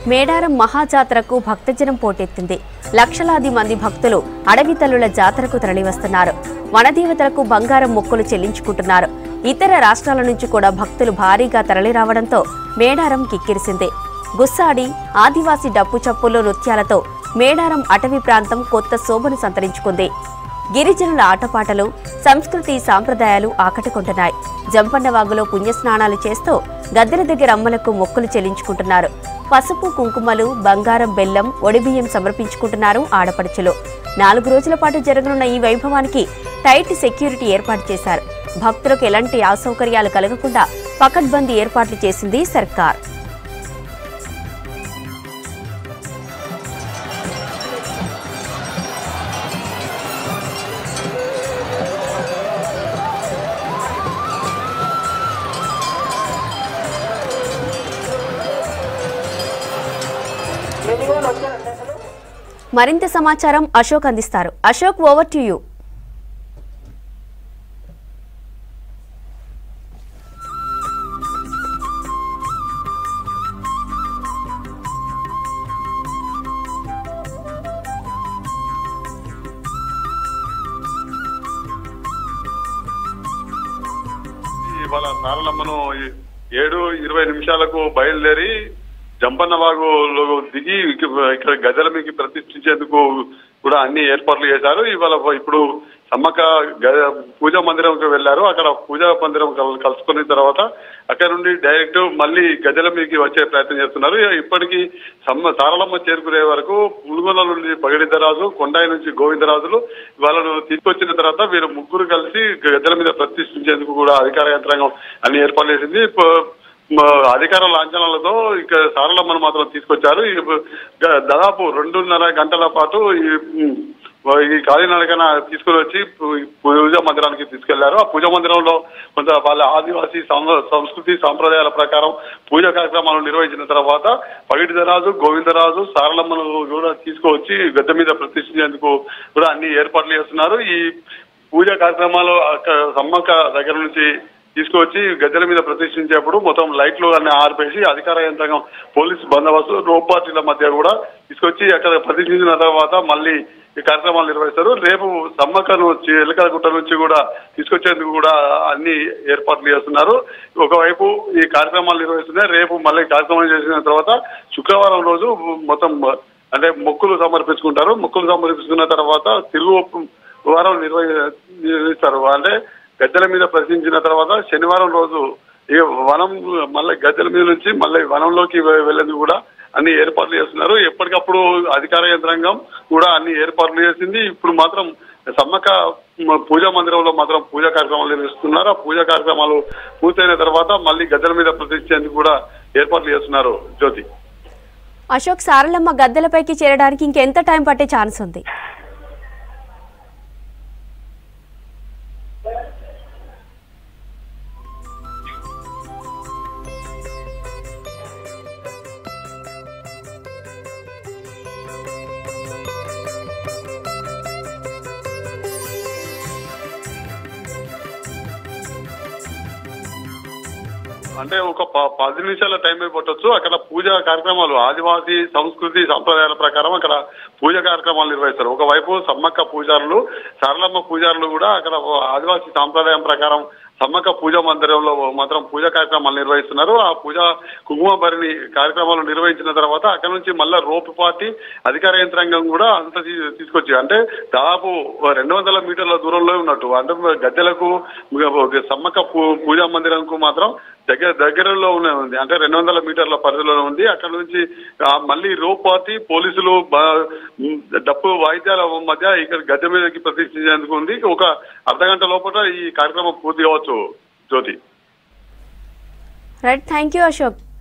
మేడారం మహాజాతరకు భక్తజనం పోటెత్తింది లక్షలాది మంది భక్తులు అడవి తల్లుల జాతరకు తరలివస్తున్నారు వనదేవతలకు బంగారం మొక్కులు చెల్లించుకుంటున్నారు ఇతర రాష్ట్రాల నుంచి కూడా భక్తులు భారీగా తరలిరావడంతో మేడారం కిక్కిరిసింది గుస్సాడి ఆదివాసీ డప్పు చప్పులు నృత్యాలతో మేడారం అటవీ ప్రాంతం కొత్త శోభను సంతరించుకుంది గిరిజనుల ఆటపాటలు సంస్కృతి సాంప్రదాయాలు ఆకట్టుకుంటున్నాయి జంపన్నవాగులో పుణ్యస్నానాలు చేస్తూ గద్దెల దగ్గర అమ్మలకు మొక్కులు చెల్లించుకుంటున్నారు పసుపు కుంకుమలు బంగారం బెల్లం ఒడిబియ్యం సమర్పించుకుంటున్నారు ఆడపడుచులు నాలుగు రోజుల పాటు జరగనున్న ఈ వైభవానికి టైట్ సెక్యూరిటీ ఏర్పాటు చేశారు భక్తులకు ఎలాంటి అసౌకర్యాలు కలగకుండా పకడ్బందీ ఏర్పాట్లు చేసింది సర్కార్ మరింత సమాచారం అశోక్ అందిస్తారు అశోక్ ఓవర్ టు యూ ఇవాళ సారలమ్మను ఏడు ఇరవై నిమిషాలకు బయలుదేరి జంపన్నవాగులో దిగి ఇక్కడ గజల మీకు ప్రతిష్ఠించేందుకు కూడా అన్ని ఏర్పాట్లు చేశారు ఇవాళ ఇప్పుడు సమ్మక్క గ- పూజా మందిరంకి వెళ్లారు అక్కడ పూజా మందిరం కల్- కలుసుకున్న తర్వాత అక్కడ నుండి డైరెక్ట్ మళ్ళీ గజల మీదకి వచ్చే ప్రయత్నం చేస్తున్నారు ఇప్పటికీ సమ్మ సారలమ్మ చేరుకునే వరకు పులుగొల నుండి పగడిద్దరాజు కొండాయి నుంచి గోవిందరాజులు వాళ్ళను తీసుకొచ్చిన తర్వాత వీరు ముగ్గురు కలిసి గజల మీద ప్రతిష్ఠించేందుకు కూడా అధికార యంత్రాంగం అన్ని ఏర్పాట్లు చేసింది ప- మ- అధికార లాంఛనాలతో ఇక సారలమ్మను మాత్రం తీసుకొచ్చారు ఈ గ- దాదాపు రెండున్నర గంటల పాటు ఈ ఉమ్, ఈ కాలినడకన తీసుకుని వచ్చి పు- పూజా మందిరానికి తీసుకెళ్లారు ఆ పూజా మందిరంలో కొంత వాళ్ళ ఆదివాసీ సం- సంస్కృతి సాంప్రదాయాల ప్రకారం పూజా కార్యక్రమాలు నిర్వహించిన తర్వాత పగిడిదరాజు గోవిందరాజు సారలమ్మను కూడా తీసుకువచ్చి గద్దె మీద ప్రతిష్ఠించేందుకు కూడా అన్ని ఏర్పాట్లు చేస్తున్నారు ఈ పూజా కార్యక్రమాలు అక్క- సమ్మక్క దగ్గర నుంచి తీసుకువచ్చి గద్దెల మీద ప్రతిష్ఠించేప్పుడు మొత్తం లైట్లు అన్ని ఆర్పేసి అధికార యంత్రాంగం పోలీసు బందోబస్తు రోప్ పార్టీల మధ్య కూడా తీసుకొచ్చి అక్కడ ప్రతిష్ఠించిన తర్వాత మళ్ళీ ఈ కార్యక్రమాలు నిర్వహిస్తారు రేపు సమ్మక్కను చి- ఎలకల గుట్ట నుంచి కూడా తీసుకొచ్చేందుకు కూడా అన్ని ఏర్పాట్లు చేస్తున్నారు ఒకవైపు ఈ కార్యక్రమాలు నిర్వహిస్తున్నాయి రేపు మళ్ళీ కార్యక్రమం చేసిన తర్వాత శుక్రవారం రోజు మొత్తం అంటే మొక్కులు సమర్పించుకుంటారు మొక్కులు సమర్పించుకున్న తర్వాత తిరుగు వారం నిర్వహి నిర్వహిస్తారు అంటే గద్దెల మీద ప్రశ్నించిన తర్వాత శనివారం రోజు ఈ వనం మళ్ళీ గద్దెల మీద నుంచి మళ్ళీ వనంలోకి వె- వెళ్ళేందుకు కూడా అన్ని ఏర్పాట్లు చేస్తున్నారు ఎప్పటికప్పుడు అధికార యంత్రాంగం కూడా అన్ని ఏర్పాట్లు చేసింది ఇప్పుడు మాత్రం సమ్మక్క మ- పూజా మందిరంలో మాత్రం పూజా కార్యక్రమాలు నిర్వహిస్తున్నారు ఆ పూజా కార్యక్రమాలు పూర్తయిన తర్వాత మళ్ళీ గద్దెల మీద ప్రతిష్ఠించేందుకు కూడా ఏర్పాట్లు చేస్తున్నారు జ్యోతి అశోక్ సారలమ్మ గద్దెలపైకి చేరడానికి ఇంకెంత టైం పట్టే ఛాన్స్ ఉంది అంటే ఒక ప- పది నిమిషాల టైం పట్టొచ్చు అక్కడ పూజా కార్యక్రమాలు ఆదివాసీ సంస్కృతి సంప్రదాయాల ప్రకారం అక్కడ పూజ కార్యక్రమాలు నిర్వహిస్తారు ఒకవైపు సమ్మక్క పూజారులు సరళమ్మ పూజారులు కూడా అక్కడ ఆదివాసీ సాంప్రదాయం ప్రకారం సమ్మక్క పూజా మందిరంలో మాత్రం పూజా కార్యక్రమాలు నిర్వహిస్తున్నారు ఆ పూజ కుంకుమ భరిణి కార్యక్రమాలు నిర్వహించిన తర్వాత అక్కడ నుంచి మళ్ళా రోప్ పార్టీ అధికార యంత్రాంగం కూడా అంత తీ- తీసుకొచ్చి అంటే దాదాపు రెండు వందల మీటర్ల దూరంలో ఉన్నట్టు అంటే గద్దెలకు సమ్మక్క పూ- పూజా మందిరంకు మాత్రం దగ్గర దగ్గరలో ఉన్న ఉంది అంటే రెండు వందల మీటర్ల పరిధిలో ఉంది అక్కడ నుంచి ఆ, మళ్ళీ రోప్ పార్టీ పోలీసులు బ- మ్, డప్పు వాయిద్యాల మధ్య ఇక్కడ గద్దె మీదకి ప్రతిష్ఠించేందుకు ఉంది ఒక అర్ధ గంట లోపల ఈ కార్యక్రమం పూర్తి కావచ్చు Jyothi right thank you Ashok